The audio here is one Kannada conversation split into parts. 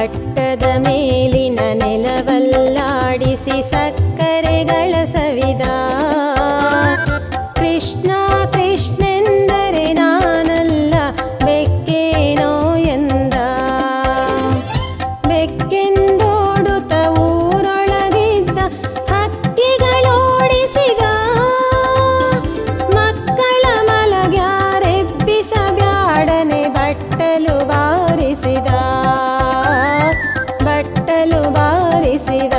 ಪಟ್ಟದ ಮೇಲಿನ ನೆಲವಲ್ಲಾಡಿಸಿ ಸಕ್ಕರೆಗಳ ಸವಿದ ಕೃಷ್ಣ ಕೃಷ್ಣೆಂದರೆ ನಾನಲ್ಲ ಬೆಕ್ಕೇನೋ ಎಂದ ಬೆಕ್ಕೆಂದೋಡುತ್ತ ಊರೊಳಗಿದ್ದ ಹಕ್ಕಿಗಳೋಡಿಸಿದ ಮಕ್ಕಳ ಮಲಗ್ಯಾರೆಬ್ಬಿಸಬ್ಯಾಡನೆ ಬಟ್ಟಲು ಬಾರಿಸಿದ ಬಟ್ಟಲು ಬಾರಿಸಿದ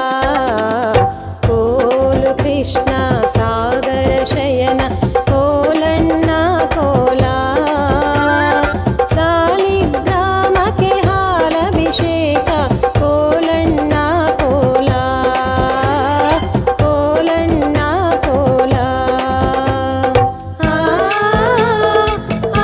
ಕೋಲು ಕೃಷ್ಣ ಸಾಗರ ಶಯನ ಕೋಲಣ್ಣ ಕೋಲ ಸಾಲಿಗ್ರಾಮಕ್ಕೆ ಹಾಲಭಿಷೇಕ ಕೋಲಣ್ಣ ಕೋಲ ಕೋಲಣ್ಣ ಕೋಲ ಆ, ಆ,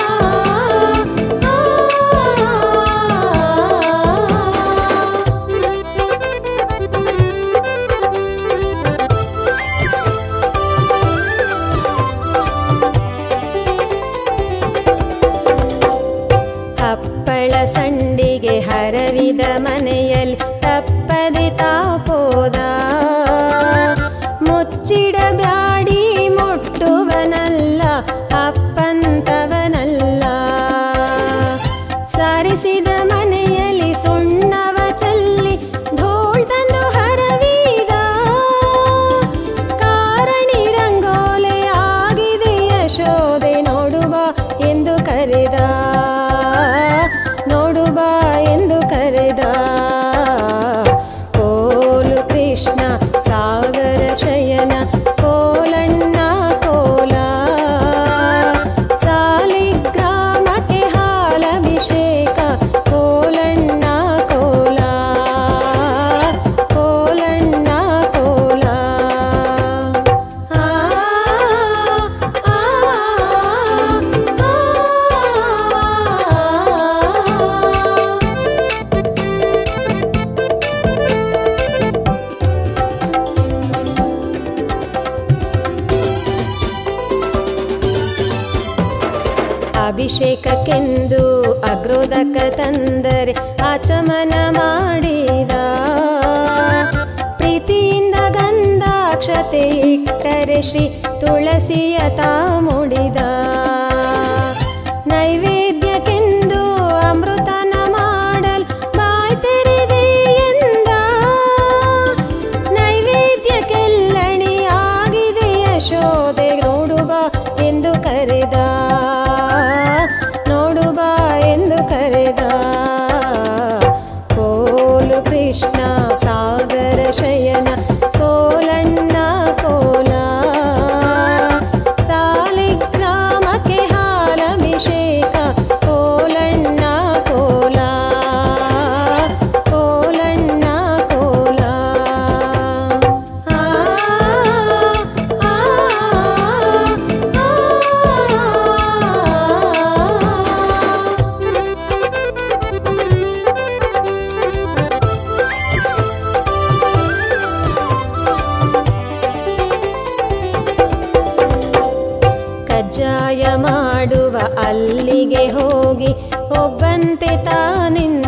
ಹಪ್ಪಳ ಸಂಡಿಗೆ ಹರವಿದ ಮನೆಯಲ್ಲಿ ತಪ್ಪದೆ ತಾಪೋದ ಮುಚ್ಚಿಡಬ್ಯಾಡಿ ಮುಟ್ಟುವನಲ್ಲ ಅಪ್ಪಂತವನಲ್ಲ ಸಾರಿಸಿದ ಮನೆಯಲ್ಲಿ ಸುಣ್ಣವ ಚೆಲ್ಲಿ ಧೂಳ್ ತಂದು ಹರವಿದ ಕಾರಣಿ ರಂಗೋಲೆ ಆಗಿದೆ ಯಶೋದೆ ನೋಡುವ ಎಂದು ಕರೆದ ನೋಡುವ ಎಂದು ಕರೆದ ಕೋಲು ಕೃಷ್ಣ ಸಾಗರ ಶಯನ ಕೋಲಣ್ಣ ಕೋಲ ಸಾಲಿಗ್ರಾಮಕ್ಕೆ ಹಾಲಭಿಷೇಕ ಕೋಲಣ್ಣ ಕೋಲ ಕೋಲಣ್ಣ ಕೋಲ ಆ, ಆ, ಆ. ಅಭಿಷೇಕಕ್ಕೆಂದು ಅಗ್ರೋದಕ ತಂದರೆ ಆಚಮನ ಮಾಡಿದ ಪ್ರೀತಿಯಿಂದ ಗಂಧಾಕ್ಷತೆ ಇಟ್ಟರೆ ಶ್ರೀ ತುಳಸಿಯ ತಾ ಮುಡಿದ ನೈವೇದ್ಯಕ್ಕೆಂದು ಅಮೃತನ ಮಾಡಲ್ ಬಾಯ್ ತೆರೆದೆ ಎಂದ ನೈವೇದ್ಯಕ್ಕೆಲ್ಲಣಿ ಆಗಿದೆ ಯಶೋದೆ ನೋಡುವ ಎಂದು ಕರೆದ ನೋಡುವ ಎಂದು ಕರೆದ ಕೋಲು ಕೃಷ್ಣ ಸಾಗರ ಶಯನ ಕೋಲಣ್ಣ ಕೋಲ ಸಾಲಿಗ್ರಾಮಕ್ಕೆ ಹಾಲಭಿಷೇಕ ಕೋಲಣ್ಣ ಕೋಲ ಕೋಲಣ್ಣ ಕೋಲ ಆ, ಆ, ಕಜ್ಜಾಯ ಮಾಡುವ ಅಲ್ಲಿಗೆ ಹೋಗಿ ಒಬ್ಬಂತೆ ತಾನಿಂದ